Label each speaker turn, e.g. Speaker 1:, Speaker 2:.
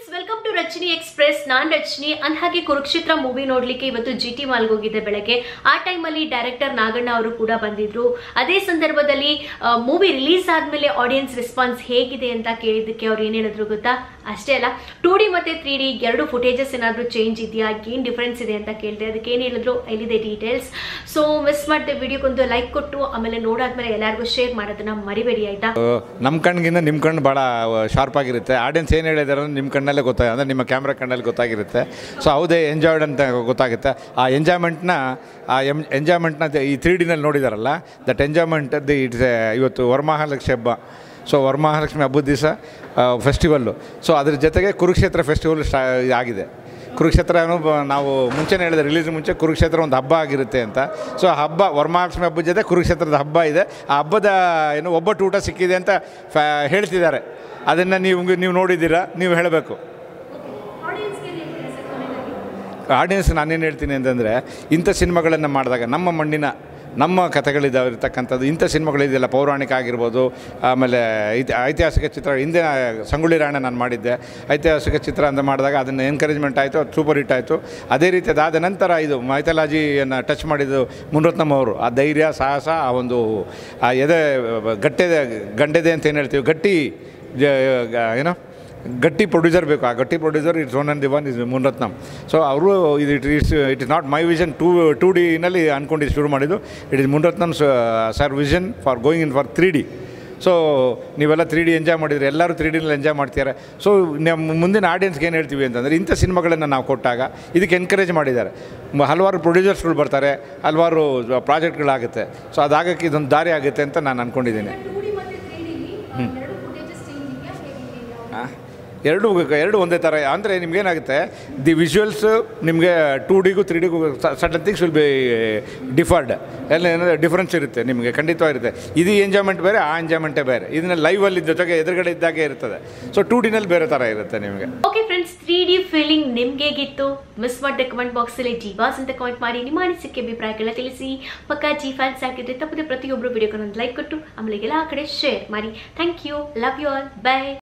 Speaker 1: Friends welcome to Rachani express ನಾನ್ ರಚನಿ ಅಂದ್ಹಾಗೆ Kurukshetra movie ನೋಡ್ಲಿಕ್ಕೆ ಇವತ್ತು ಜಿ ಟಿ ಮಾಲ್ಗೆ ಹೋಗಿದ್ದೆ ಬೆಳಗ್ಗೆ ಆ ಟೈಮಲ್ಲಿ ಡೈರೆಕ್ಟರ್ ನಾಗಣ್ಣ ಅವರು ಕೂಡ ಬಂದಿದ್ರು ಅದೇ ಸಂದರ್ಭದಲ್ಲಿ ಮೂವಿ ರಿಲೀಸ್ ಆದ್ಮೇಲೆ ಆಡಿಯನ್ಸ್ ರೆಸ್ಪಾನ್ಸ್ ಹೇಗಿದೆ ಅಂತ ಕೇಳಿದ್ದಕ್ಕೆ ಅವ್ರು ಏನ್ ಹೇಳಿದ್ರು ಗೊತ್ತಾ ಅಷ್ಟೇ ಅಲ್ಲ ಟೂ ಡಿ ಮತ್ತೆ ತ್ರೀ ಡಿ ಎರಡು ಫುಟೇಜಸ್ ಏನಾದರೂ ಚೇಂಜ್ ಇದೆಯಾ ಏನ್ ಡಿಫ್ರೆನ್ಸ್ ಇದೆ ಅಂತ ಕೇಳಿದೆ ಅದಕ್ಕೆ ಏನ್ ಹೇಳಿದ್ರು ಎಲ್ಲಿದೆ ಡೀಟೇಲ್ಸ್ ಸೊ ಮಿಸ್ ಮಾಡಿದೆ ವಿಡಿಯೋಗೊಂದು ಲೈಕ್ ಕೊಟ್ಟು ಆಮೇಲೆ ನೋಡಾದ್ಮೇಲೆ ಎಲ್ಲರಿಗೂ ಶೇರ್ ಮಾಡೋದನ್ನ ಮರಿಬೇಡಿ ಆಯ್ತಾ
Speaker 2: ನಮ್ಮ ಕಣ್ಗಿಂತ ನಿಮ್ಮ ಕಣ್ಣು ಭಾಳ ಶಾರ್ಪ್ ಆಗಿರುತ್ತೆ ಆಡಿಯನ್ಸ್ ಏನು ಹೇಳಿದಾರೆ ನಿಮ್ಮ ಕಣ್ಣಲ್ಲೇ ಗೊತ್ತಾಗ ಅಂದರೆ ನಿಮ್ಮ ಕ್ಯಾಮ್ರಾ ಕಣ್ಣಲ್ಲಿ ಗೊತ್ತಾಗಿರುತ್ತೆ ಸೊ ಹೌದೇ ಎಂಜಾಯ್ಡ್ ಅಂತ ಗೊತ್ತಾಗುತ್ತೆ ಆ ಎಂಜಾಯ್ಮೆಂಟ್ನ ಆ ಎಮ್ ಎಂಜಾಯ್ಮೆಂಟ್ನ ಈ ತ್ರೀ ಡಿನಲ್ಲಿ ನೋಡಿದಾರಲ್ಲ ದಟ್ ಎಂಜಾಯ್ಮೆಂಟ್ ದಿ ಇಟ್ಸ್ ಇವತ್ತು ವರಮಹಾಲಕ್ಷ್ಮಿ ಹಬ್ಬ ಸೊ ವರಮಹಾಲಕ್ಷ್ಮಿ ಹಬ್ಬದ ದಿವಸ ಫೆಸ್ಟಿವಲ್ಲು ಸೊ ಅದ್ರ ಜೊತೆಗೆ ಕುರುಕ್ಷೇತ್ರ ಫೆಸ್ಟಿವಲ್ ಸ್ಟಾ ಆಗಿದೆ ಕುರುಕ್ಷೇತ್ರ ಅನ್ನೋ ನಾವು ಮುಂಚೆನೇ ಹೇಳಿದೆ ರಿಲೀಸ್ ಮುಂಚೆ ಕುರುಕ್ಷೇತ್ರ ಒಂದು ಹಬ್ಬ ಆಗಿರುತ್ತೆ ಅಂತ ಸೊ ಆ ಹಬ್ಬ ವರಮಹಾಲಕ್ಷ್ಮಿ ಹಬ್ಬದ ಜೊತೆ ಕುರುಕ್ಷೇತ್ರದ ಹಬ್ಬ ಇದೆ ಆ ಹಬ್ಬದ ಏನು ಒಬ್ಬಟ್ಟು ಊಟ ಸಿಕ್ಕಿದೆ ಅಂತ ಫ್ಯಾ ಹೇಳ್ತಿದ್ದಾರೆ ಅದನ್ನು ನೀವು ನೀವು ನೋಡಿದ್ದೀರಾ ನೀವು ಹೇಳಬೇಕು ಆಡಿಯನ್ಸ್ ನಾನೇನು ಹೇಳ್ತೀನಿ ಅಂತಂದರೆ ಇಂಥ ಸಿನಿಮಾಗಳನ್ನು ಮಾಡಿದಾಗ ನಮ್ಮ ಮಣ್ಣಿನ ನಮ್ಮ ಕಥೆಗಳಿದ್ದಾವೆ ಇರ್ತಕ್ಕಂಥದ್ದು ಇಂಥ ಸಿನಿಮಾಗಳಿದೆಯಲ್ಲ ಪೌರಾಣಿಕ ಆಗಿರ್ಬೋದು ಆಮೇಲೆ ಐತಿ ಐತಿಹಾಸಿಕ ಚಿತ್ರ ಹಿಂದೆ ಸಂಗೊಳ್ಳಿ ರಾಯಣ್ಣ ನಾನು ಮಾಡಿದ್ದೆ ಐತಿಹಾಸಿಕ ಚಿತ್ರ ಅಂತ ಮಾಡಿದಾಗ ಅದನ್ನು ಎನ್ಕರೇಜ್ಮೆಂಟ್ ಆಯಿತು ಅದು ಸೂಪರ್ ಹಿಟ್ ಆಯಿತು ಅದೇ ರೀತಿ ಅದಾದ ನಂತರ ಇದು ಮೈಥಾಲಜಿಯನ್ನು ಟಚ್ ಮಾಡಿದ್ದು ಮುನರತ್ನಮ್ ಅವರು ಆ ಧೈರ್ಯ ಸಾಹಸ ಆ ಒಂದು ಆ ಎದೆ ಗಟ್ಟೆದೆ ಗಂಡೆದೆ ಅಂತ ಏನು ಹೇಳ್ತೀವಿ ಗಟ್ಟಿ ಜ- ಗ- ಏನೋ ಗಟ್ಟಿ ಪ್ರೊಡ್ಯೂಸರ್ ಬೇಕು ಆ ಗಟ್ಟಿ producer it's one and the one is Munirathnam so ಅವರು ಇದು it it's it is not my vision two two ಡಿನಲ್ಲಿ ಅಂದ್ಕೊಂಡು ಶುರು ಮಾಡಿದ್ದು it is Munirathnam sir vision for going in for three D so ನೀವೆಲ್ಲ ತ್ರೀ ಡಿ ಎಂಜಾಯ್ ಮಾಡಿದ್ರೆ ಎಲ್ಲರೂ three ಡಿನಲ್ಲಿ ಎಂಜಾಯ್ ಮಾಡ್ತಿದ್ದಾರೆ ಸೊ ನಮ್ಮ ಮುಂದಿನ ಆಡಿಯನ್ಸ್ಗೆ ಏನು ಹೇಳ್ತೀವಿ ಅಂತಂದರೆ ಇಂಥ ಸಿನಿಮಾಗಳನ್ನು ನಾವು ಕೊಟ್ಟಾಗ ಇದಕ್ಕೆ ಎನ್ಕರೇಜ್ ಮಾಡಿದ್ದಾರೆ ಮ- ಹಲವಾರು ಪ್ರೊಡ್ಯೂಸರ್ಸ್ಗಳು ಬರ್ತಾರೆ ಹಲವಾರು ಪ್ರಾಜೆಕ್ಟ್ಗಳಾಗುತ್ತೆ ಸೊ ಅದಾಗಕ್ಕೆ ಇದೊಂದು ದಾರಿ ಆಗುತ್ತೆ ಅಂತ ನಾನು ಅಂದ್ಕೊಂಡಿದ್ದೀನಿ ಆ? ಎರಡು ಎರಡು ಒಂದೇ ಥರ ಅಂದರೆ ನಿಮ್ಗೇನಾಗುತ್ತೆ ದಿ ವಿಜುವಲ್ಸ್ ನಿಮಗೆ ಟೂ ಡಿಗೂ ತ್ರೀ ಡಿಗೂ sudden things will be differed ಎಲ್ಲ ಏನಂದರೆ ಡಿಫ್ರೆನ್ಸ್ ಇರುತ್ತೆ ನಿಮಗೆ ಖಂಡಿತವಾಗಿರುತ್ತೆ ಇದು ಎಂಜಾಯ್ಮೆಂಟ್ ಬೇರೆ ಆ ಎಂಜಾಯ್ಮೆಂಟೇ ಬೇರೆ ಇದನ್ನ ಲೈವಲ್ಲಿ ಜೊತೆಗೆ ಎದುರುಗಡೆ ಇದ್ದಾಗೆ ಇರ್ತದೆ ಸೊ ಟೂ ಡಿನಲ್ಲಿ ಬೇರೆ ಥರ ಇರುತ್ತೆ ನಿಮಗೆ
Speaker 1: okay friends three D feeling ನಿಮ್ಗೆ ಹೇಗಿತ್ತು ಮಿಸ್ ಮಾಡಿದ ಕಮೆಂಟ್ ಬಾಕ್ಸ್ ಅಲ್ಲಿ ಜಿವಾಸ್ ಅಂತ ಕಮೆಂಟ್ ಮಾಡಿ ನಿಮ್ಮ ಅನಿಸಿಕೆ ಅಭಿಪ್ರಾಯಗಳ ತಿಳಿಸಿ ಪಕ್ಕ ಜಿ ಫ್ಯಾನ್ಸ್ ಆಗಿದ್ರೆ ತಪ್ಪದೆ ಪ್ರತಿಯೊಬ್ಬರು ವಿಡಿಯೋಗೆ ಒಂದು ಲೈಕ್ ಕೊಟ್ಟು ಆಮೇಲೆ ಎಲ್ಲ ಕಡೆ ಶೇರ್ ಮಾಡಿ thank you love you all by